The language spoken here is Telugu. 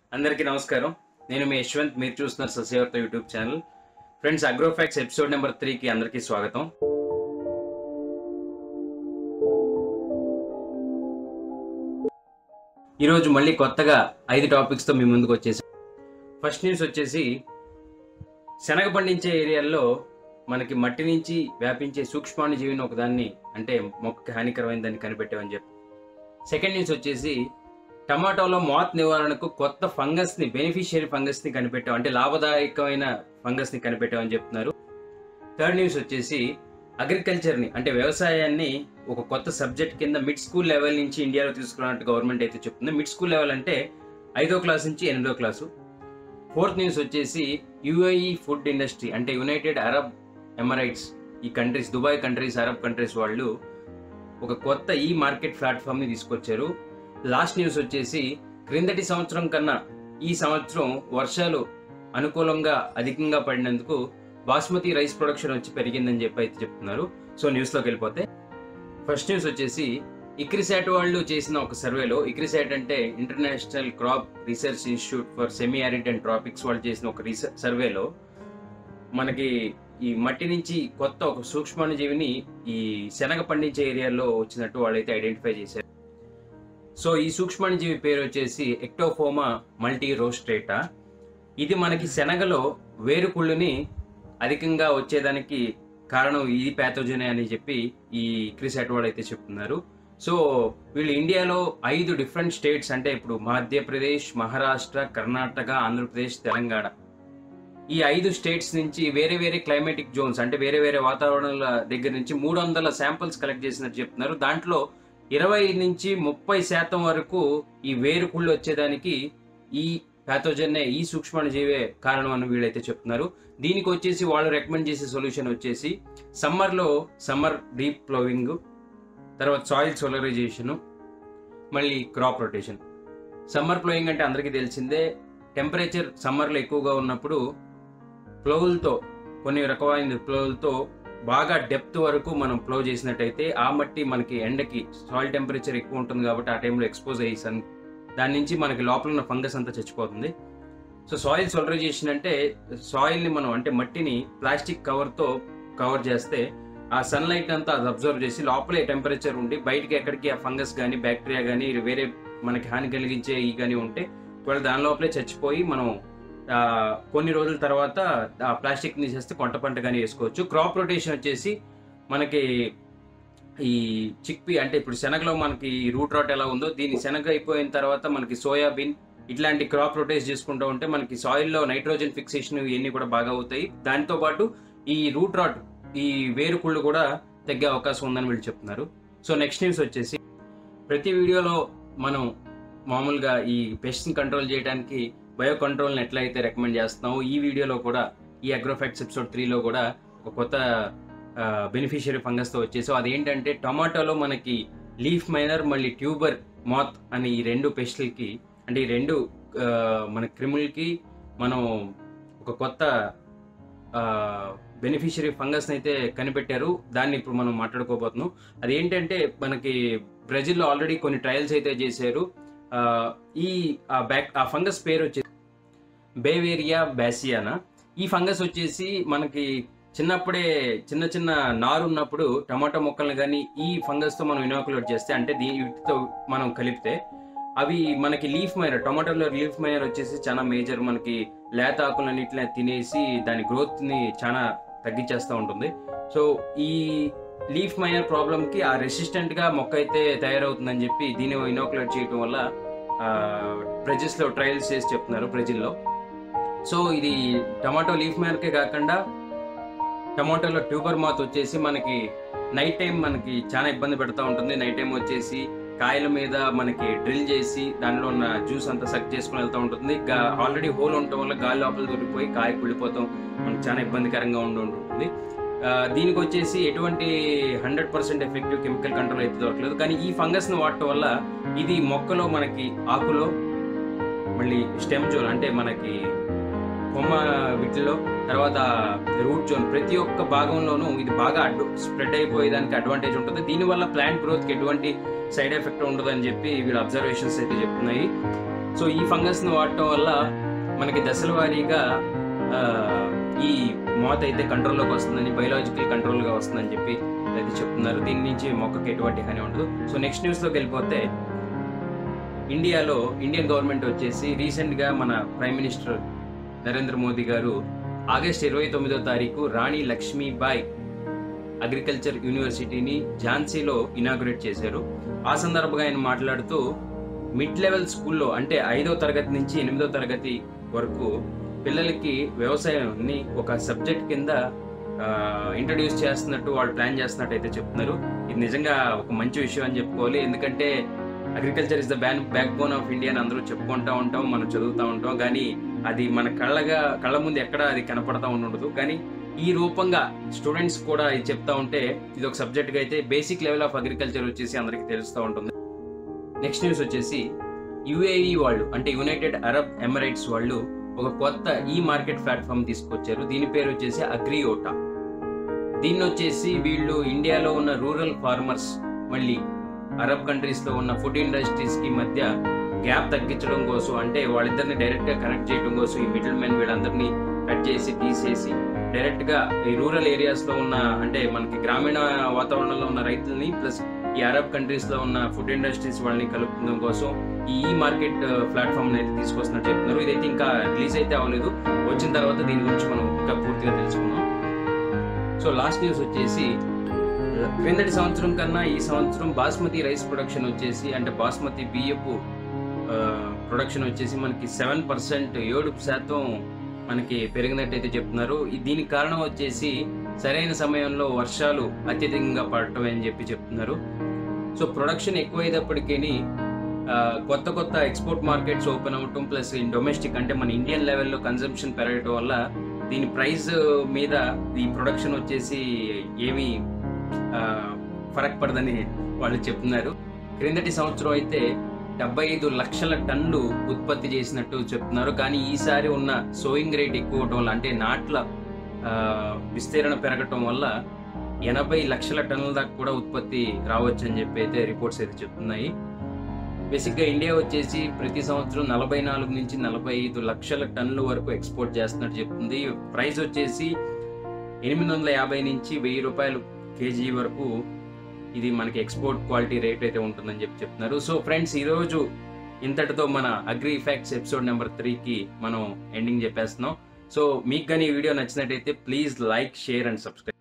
అందరికీ నమస్కారం నేను మీ యశ్వంత్ మీరు చూస్తున్నారు Sasyavartha YouTube channel friends agro facts episode number త్రీకి అందరికీ స్వాగతం ఈరోజు మళ్ళీ కొత్తగా ఐదు టాపిక్స్తో మీ ముందుకు వచ్చేసి ఫస్ట్ న్యూస్ వచ్చేసి శనగ పండించే ఏరియాల్లో మనకి మట్టి నుంచి వ్యాపించే సూక్ష్మాణు జీవిని ఒకదాన్ని అంటే మొక్కకి హానికరమైన దాన్ని కనిపెట్టామని చెప్పి సెకండ్ న్యూస్ వచ్చేసి టమాటోలో మాత్ నివారణకు కొత్త ఫంగస్ ని బెనిఫిషియరీ ఫంగస్ ని కనిపెట్టాం అంటే లాభదాయకమైన ఫంగస్ ని కనిపెట్టామని చెప్తున్నారు థర్డ్ న్యూస్ వచ్చేసి అగ్రికల్చర్ ని అంటే వ్యవసాయాన్ని ఒక కొత్త సబ్జెక్ట్ కింద మిడ్ స్కూల్ లెవెల్ నుంచి ఇండియాలో తీసుకున్నట్టు గవర్నమెంట్ అయితే చెప్తుంది మిడ్ స్కూల్ లెవెల్ అంటే ఐదో క్లాస్ నుంచి ఎనిమిదో క్లాసు ఫోర్త్ న్యూస్ వచ్చేసి యుఏఈ ఫుడ్ ఇండస్ట్రీ అంటే యునైటెడ్ అరబ్ ఎమరైట్స్ ఈ countries Dubai countries Arab countries వాళ్ళు ఒక కొత్త ఈ మార్కెట్ ప్లాట్ఫామ్ ని తీసుకొచ్చారు లాస్ట్ న్యూస్ వచ్చేసి క్రిందటి సంవత్సరం కన్నా ఈ సంవత్సరం వర్షాలు అనుకూలంగా అధికంగా పడినందుకు బాస్మతి రైస్ ప్రొడక్షన్ వచ్చి పెరిగిందని చెప్పి అయితే చెప్తున్నారు సో న్యూస్లోకి వెళ్ళిపోతే ఫస్ట్ న్యూస్ వచ్చేసి ఇక్రిసాట్ వాళ్ళు చేసిన ఒక సర్వేలో ఇక్రిసాట్ అంటే International Crop Research Institute for Semi Arid and Tropics వాళ్ళు చేసిన ఒక రీసెర్చ్ సర్వేలో మనకి ఈ మట్టి నుంచి కొత్త ఒక సూక్ష్మాణుజీవిని ఈ శనగ పండించే ఏరియాలో వచ్చినట్టు వాళ్ళైతే ఐడెంటిఫై చేశారు సో ఈ సూక్ష్మాణుజీవి పేరు వచ్చేసి ఎక్టోఫోమా మల్టీ రోస్ట్రేటా ఇది మనకి శనగలో వేరుకుళ్ళుని అధికంగా వచ్చేదానికి కారణం ఇది ప్యాథోజనే అని చెప్పి ఈ క్రిసాట్ వాళ్ళు అయితే చెప్తున్నారు సో వీళ్ళు ఇండియాలో ఐదు డిఫరెంట్ స్టేట్స్ అంటే ఇప్పుడు మధ్యప్రదేశ్ మహారాష్ట్ర కర్ణాటక ఆంధ్రప్రదేశ్ తెలంగాణ ఈ ఐదు స్టేట్స్ నుంచి వేరే వేరే క్లైమేటిక్ జోన్స్ అంటే వేరే వేరే వాతావరణాల దగ్గర నుంచి మూడు వందల శాంపిల్స్ కలెక్ట్ చేసినట్టు చెప్తున్నారు దాంట్లో ఇరవై నుంచి ముప్పై శాతం వరకు ఈ వేరుకుళ్ళు వచ్చేదానికి ఈ ప్యాథోజన్నే ఈ సూక్ష్మాణుజీవే కారణం అని వీళ్ళైతే చెప్తున్నారు దీనికి వచ్చేసి వాళ్ళు రికమెండ్ చేసే సొల్యూషన్ వచ్చేసి సమ్మర్లో సమ్మర్ డీప్ ప్లోవింగ్ తర్వాత సాయిల్ సోలరైజేషన్ మళ్ళీ క్రాప్ రొటేషన్ సమ్మర్ ప్లోయింగ్ అంటే అందరికీ తెలిసిందే టెంపరేచర్ సమ్మర్లో ఎక్కువగా ఉన్నప్పుడు ప్లోవులతో కొన్ని రకమైన ప్లోవులతో బాగా డెప్త్ వరకు మనం ప్లో చేసినట్టయితే ఆ మట్టి మనకి ఎండకి సాయిల్ టెంపరేచర్ ఎక్కువ ఉంటుంది కాబట్టి ఆ టైంలో ఎక్స్పోజ్ అయ్యి సన్ దాని నుంచి మనకి లోపల ఉన్న ఫంగస్ అంతా చచ్చిపోతుంది సో సాయిల్ సోలరైజేషన్ అంటే సాయిల్ని మనం అంటే మట్టిని ప్లాస్టిక్ కవర్తో కవర్ చేస్తే ఆ సన్లైట్ అంతా అది అబ్జర్వ్ చేసి లోపలే టెంపరేచర్ ఉండి బయటికి ఎక్కడికి ఆ ఫంగస్ కానీ బ్యాక్టీరియా కానీ వేరే మనకి హాని కలిగించే ఈ కానీ ఉంటే ఒకవేళ దాని లోపలే చచ్చిపోయి మనం ఆ, కొన్ని రోజుల తర్వాత ఆ ప్లాస్టిక్ తీసేస్తే కొంట పంట కానీ వేసుకోవచ్చు క్రాప్ రొటేషన్ వచ్చేసి మనకి ఈ చిక్పీ అంటే ఇప్పుడు శనగలో మనకి రూట్ రాట్ ఎలా ఉందో దీని శనగ అయిపోయిన తర్వాత మనకి సోయాబీన్ ఇట్లాంటి క్రాప్ రొటేట్ చేసుకుంటూ ఉంటే మనకి సాయిల్లో నైట్రోజన్ ఫిక్సేషన్ ఇవన్నీ కూడా బాగా అవుతాయి దాంతో పాటు ఈ రూట్ రాట్ ఈ వేరుకుళ్ళు కూడా తగ్గే అవకాశం ఉందని వీళ్ళు చెప్తున్నారు సో నెక్స్ట్ న్యూస్ వచ్చేసి ప్రతి వీడియోలో మనం మామూలుగా ఈ పెస్ట్ని కంట్రోల్ చేయడానికి బయో కంట్రోల్ని ఎట్లా అయితే రికమెండ్ చేస్తున్నామో ఈ వీడియోలో కూడా ఈ అగ్రోఫాక్ట్స్ ఎపిసోడ్ త్రీలో కూడా ఒక కొత్త బెనిఫిషియరీ ఫంగస్తో వచ్చేసి అదేంటంటే టమాటోలో మనకి లీఫ్ మైనర్ మళ్ళీ ట్యూబర్ మాత్ అని ఈ రెండు పెస్టులకి అంటే ఈ రెండు ఆ, మన క్రిములకి మనం ఒక కొత్త బెనిఫిషియరీ ఫంగస్ని అయితే కనిపెట్టారు దాన్ని ఇప్పుడు మనం మాట్లాడుకోబోతున్నాం అదేంటంటే మనకి బ్రెజిల్లో ఆల్రెడీ కొన్ని ట్రయల్స్ అయితే చేశారు ఆ, ఈ ఆ బ్యాక్ ఆ ఫంగస్ పేరు వచ్చేసి బేవేరియా బ్యాసియానా ఈ ఫంగస్ వచ్చేసి మనకి చిన్నప్పుడే చిన్న చిన్న నారు ఉన్నప్పుడు టమాటో మొక్కల్ని కానీ ఈ ఫంగస్తో మనం ఇనాకులేట్ చేస్తే అంటే దీ వీటితో మనం కలిపితే అవి మనకి లీఫ్ మైనర్ టమాటోలో లీఫ్ మైనర్ వచ్చేసి చాలా మేజర్ మనకి లేత ఆకులన్నిటిని తినేసి దాని గ్రోత్ని చాలా తగ్గించేస్తూ ఉంటుంది సో ఈ లీఫ్ మైనర్ ప్రాబ్లమ్కి ఆ రెసిస్టెంట్గా మొక్క అయితే తయారవుతుందని చెప్పి దీన్ని ఇనాకులేట్ చేయడం వల్ల బ్రెజిల్స్లో ట్రయల్స్ చేసి చెప్తున్నారు బ్రెజిల్లో సో ఇది టమాటో లీఫ్ మైనర్కే కాకుండా టమాటోలో ట్యూబర్ మాత్ వచ్చేసి మనకి నైట్ టైం మనకి చాలా ఇబ్బంది పెడతా ఉంటుంది నైట్ టైం వచ్చేసి కాయల మీద మనకి డ్రిల్ చేసి దానిలో ఉన్న జ్యూస్ అంతా సక్ చేసుకుని వెళ్తూ ఉంటుంది ఆల్రెడీ హోల్ ఉండటం వల్ల గాలి లోపల దొరికిపోయి కాయ కుళ్ళిపోతాం మనకి చాలా ఇబ్బందికరంగా ఉండి ఉంటుంది ఆ, దీనికి వచ్చేసి ఎటువంటి hundred percent effective chemical control అయితే దొరకలేదు కానీ ఈ ఫంగస్ను వాడటం వల్ల ఇది మొక్కలో మనకి ఆకులో మళ్ళీ స్టెమ్ జోన్ అంటే మనకి కొమ్మ వీటిలో తర్వాత రూట్ జోన్ ప్రతి ఒక్క భాగంలోనూ ఇది బాగా అడ్డు స్ప్రెడ్ అయిపోయేదానికి అడ్వాంటేజ్ ఉంటుంది దీనివల్ల ప్లాంట్ గ్రోత్కి ఎటువంటి సైడ్ ఎఫెక్ట్ ఉండదని చెప్పి వీళ్ళ అబ్జర్వేషన్స్ అయితే చెప్తున్నాయి సో ఈ ఫంగస్ని వాడటం వల్ల మనకి దశల వారీగా ఆ, ఈ మోత అయితే కంట్రోల్లోకి వస్తుందని బయలాజికల్ కంట్రోల్గా వస్తుందని చెప్పి అయితే చెప్తున్నారు దీని నుంచి మొక్కకి ఎటువంటి హాని ఉండదు సో నెక్స్ట్ న్యూస్లోకి వెళ్ళిపోతే ఇండియాలో ఇండియన్ గవర్నమెంట్ వచ్చేసి రీసెంట్గా మన ప్రైమ్ మినిస్టర్ నరేంద్ర మోదీ గారు ఆగస్ట్ ఇరవై తొమ్మిదో తారీఖు రాణి లక్ష్మీబాయ్ అగ్రికల్చర్ యూనివర్సిటీని ఝాన్సీలో ఇనాగ్రేట్ చేశారు ఆ సందర్భంగా ఆయన మాట్లాడుతూ మిడ్ లెవెల్ స్కూల్లో అంటే ఐదో తరగతి నుంచి ఎనిమిదో తరగతి వరకు పిల్లలకి వ్యవసాయాన్ని ఒక సబ్జెక్ట్ కింద ఇంట్రడ్యూస్ చేస్తున్నట్టు వాళ్ళు ప్లాన్ చేస్తున్నట్టు అయితే చెప్తున్నారు ఇది నిజంగా ఒక మంచి విషయం అని చెప్పుకోవాలి ఎందుకంటే agriculture is the ban backbone of India అని అందరూ చెప్పుకుంటా ఉంటాం మనం చదువుతూ ఉంటాం కానీ అది మన కళ్ళగా కళ్ళ ముందు ఎక్కడ అది కనపడతా ఉండదు కానీ ఈ రూపంగా స్టూడెంట్స్ కూడా ఇది చెప్తా ఉంటే ఇది ఒక సబ్జెక్ట్గా అయితే బేసిక్ లెవెల్ ఆఫ్ అగ్రికల్చర్ వచ్చేసి అందరికీ తెలుస్తూ ఉంటుంది నెక్స్ట్ న్యూస్ వచ్చేసి యుఏఈ వాళ్ళు అంటే యునైటెడ్ అరబ్ ఎమిరేట్స్ వాళ్ళు ఒక కొత్త ఈ మార్కెట్ ప్లాట్ఫామ్ తీసుకొచ్చారు దీని పేరు వచ్చేసి అగ్రియోటా దీన్ని వచ్చేసి వీళ్ళు ఇండియాలో ఉన్న రూరల్ ఫార్మర్స్ మళ్ళీ అరబ్ కంట్రీస్ లో ఉన్న ఫుడ్ ఇండస్ట్రీస్ కి మధ్య గ్యాప్ తగ్గించడం కోసం అంటే వాళ్ళిద్దరిని డైరెక్ట్ గా కనెక్ట్ చేయడం కోసం ఈ మిడిల్ మెన్ వీళ్ళందరినీ కట్ చేసి తీసేసి డైరెక్ట్ గా ఈ రూరల్ ఏరియాస్ లో ఉన్న అంటే మనకి గ్రామీణ వాతావరణంలో ఉన్న రైతుల్ని ప్లస్ ఈ అరబ్ కంట్రీస్ లో ఉన్న ఫుడ్ ఇండస్ట్రీస్ వాళ్ళని కలుపుకోవడం కోసం ఈ ఈ మార్కెట్ ప్లాట్ఫామ్ అయితే తీసుకొస్తున్నట్టు చెప్తున్నారు ఇదైతే ఇంకా రిలీజ్ అయితే అవ్వలేదు వచ్చిన తర్వాత దీని గురించి మనం ఇంకా పూర్తిగా తెలుసుకుందాం సో లాస్ట్ న్యూస్ వచ్చేసి క్రిందటి సంవత్సరం కన్నా ఈ సంవత్సరం బాస్మతి రైస్ ప్రొడక్షన్ వచ్చేసి అంటే బాస్మతి బియ్యపు ప్రొడక్షన్ వచ్చేసి మనకి సెవెన్ పర్సెంట్ ఏడు శాతం మనకి పెరిగినట్టయితే చెప్తున్నారు ఈ- దీనికి కారణం వచ్చేసి సరైన సమయంలో వర్షాలు అత్యధికంగా పడటం అని చెప్పి చెప్తున్నారు సో ప్రొడక్షన్ ఎక్కువైనప్పటికీ కొత్త కొత్త ఎక్స్పోర్ట్ మార్కెట్స్ ఓపెన్ అవ్వటం ప్లస్ డొమెస్టిక్ అంటే మన ఇండియన్ లెవెల్లో కన్సంప్షన్ పెరగటం వల్ల దీని ప్రైస్ మీద ఈ ప్రొడక్షన్ వచ్చేసి ఏమీ ఆ, ఫరక్ పడదని వాళ్ళు చెప్తున్నారు క్రిందటి సంవత్సరం అయితే డెబ్బై ఐదు లక్షల టన్నులు ఉత్పత్తి చేసినట్టు చెప్తున్నారు కానీ ఈసారి ఉన్న సోయింగ్ రేట్ ఎక్కువ అవటం వల్ల అంటే నాట్ల ఆ, విస్తీరణ పెరగటం వల్ల ఎనభై లక్షల టన్నుల దాకా కూడా ఉత్పత్తి రావచ్చు అని చెప్పి అయితే రిపోర్ట్స్ అయితే చెప్తున్నాయి బేసిక్గా ఇండియా వచ్చేసి ప్రతి సంవత్సరం నలభై నాలుగు నుంచి నలభై ఐదు లక్షల టన్నుల వరకు ఎక్స్పోర్ట్ చేస్తున్నట్టు చెప్తుంది ప్రైస్ వచ్చేసి ఎనిమిది వందల యాభై నుంచి వెయ్యి రూపాయలు కేజీ వరకు ఇది మనకి ఎక్స్పోర్ట్ క్వాలిటీ రేట్ అయితే ఉంటుందని చెప్పి చెప్తున్నారు సో ఫ్రెండ్స్ ఈరోజు ఇంతటితో మన అగ్రి ఫ్యాక్ట్స్ ఎపిసోడ్ నెంబర్ త్రీకి మనం ఎండింగ్ చెప్పేస్తున్నాం సో మీకు కానీ ఈ వీడియో నచ్చినట్టయితే please like share and subscribe